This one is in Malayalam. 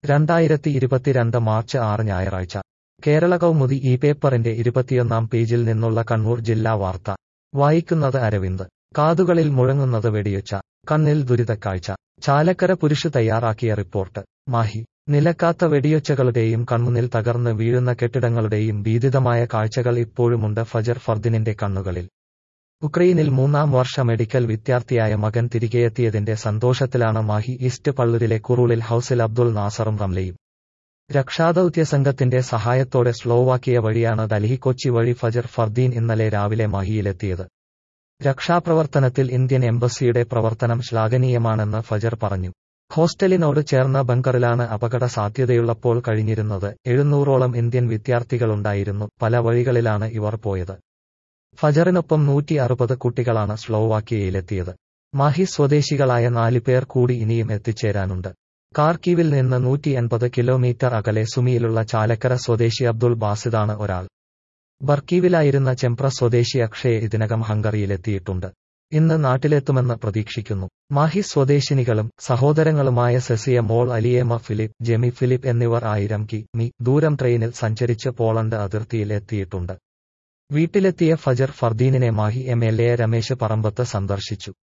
രണ്ടായിരത്തി ഇരുപത്തിരണ്ട് മാർച്ച് ആറ് ഞായറാഴ്ച കേരള കൗമുദി ഈ പേപ്പറിന്റെ ഇരുപത്തിയൊന്നാം പേജിൽ നിന്നുള്ള കണ്ണൂർ ജില്ലാ വാർത്ത വായിക്കുന്നത് അരവിന്ദ് കാതുകളിൽ മുഴങ്ങുന്നത് വെടിയൊച്ച കണ്ണിൽ ദുരിതക്കാഴ്ച ചാലക്കര പുരുഷ് തയ്യാറാക്കിയ റിപ്പോർട്ട് മാഹി നിലക്കാത്ത വെടിയൊച്ചകളുടെയും കൺമുന്നിൽ തകർന്ന് വീഴുന്ന കെട്ടിടങ്ങളുടെയും ഭീതിതമായ കാഴ്ചകൾ ഇപ്പോഴുമുണ്ട് ഫജർ ഫർദിനിന്റെ കണ്ണുകളിൽ ഉക്രൈനിൽ മൂന്നാം വർഷ മെഡിക്കൽ വിദ്യാർത്ഥിയായ മകൻ തിരികെയെത്തിയതിന്റെ സന്തോഷത്തിലാണ് മാഹി ഈസ്റ്റ് പള്ളൂരിലെ കുറുളിൽ ഹൌസിൽ അബ്ദുൾ നാസറും റംലയും രക്ഷാദൌത്യ സംഘത്തിന്റെ സഹായത്തോടെ സ്ലോവാക്കിയ വഴിയാണ് ഡൽഹി കൊച്ചി വഴി ഫജർ ഫർദീൻ ഇന്നലെ രാവിലെ മാഹിയിലെത്തിയത് രക്ഷാപ്രവർത്തനത്തിൽ ഇന്ത്യൻ എംബസിയുടെ പ്രവർത്തനം ശ്ലാഘനീയമാണെന്ന് ഫജർ പറഞ്ഞു ഹോസ്റ്റലിനോട് ചേർന്ന ബങ്കറിലാണ് അപകട സാധ്യതയുള്ളപ്പോൾ കഴിഞ്ഞിരുന്നത് എഴുന്നൂറോളം ഇന്ത്യൻ വിദ്യാർത്ഥികളുണ്ടായിരുന്നു പല വഴികളിലാണ് ഇവർ പോയത് ഫജറിനൊപ്പം നൂറ്റി അറുപത് കുട്ടികളാണ് സ്ലോവാക്യയിലെത്തിയത് മാഹി സ്വദേശികളായ നാല് പേർ കൂടി ഇനിയും എത്തിച്ചേരാനുണ്ട് കാർക്കീവിൽ നിന്ന് നൂറ്റി എൺപത് കിലോമീറ്റർ അകലെ സുമിയിലുള്ള ചാലക്കര സ്വദേശി അബ്ദുൾ ബാസിദാണ് ഒരാൾ ബർക്കീവിലായിരുന്ന ചെമ്പ്ര സ്വദേശി അക്ഷയ് ഇതിനകം ഹംഗറിയിലെത്തിയിട്ടുണ്ട് ഇന്ന് നാട്ടിലെത്തുമെന്ന് പ്രതീക്ഷിക്കുന്നു മാഹി സ്വദേശിനികളും സഹോദരങ്ങളുമായ സെസിയ മോൾ അലിയേമ ഫിലിപ്പ് ജെമി ഫിലിപ്പ് എന്നിവർ ആയിരം കി മി ദൂരം ട്രെയിനിൽ സഞ്ചരിച്ച് പോളണ്ട് അതിർത്തിയിൽ എത്തിയിട്ടുണ്ട് വീട്ടിലെത്തിയ ഫജർ ഫർദീനിനെ Mahe M L A Ramesh Parambath സന്ദർശിച്ചു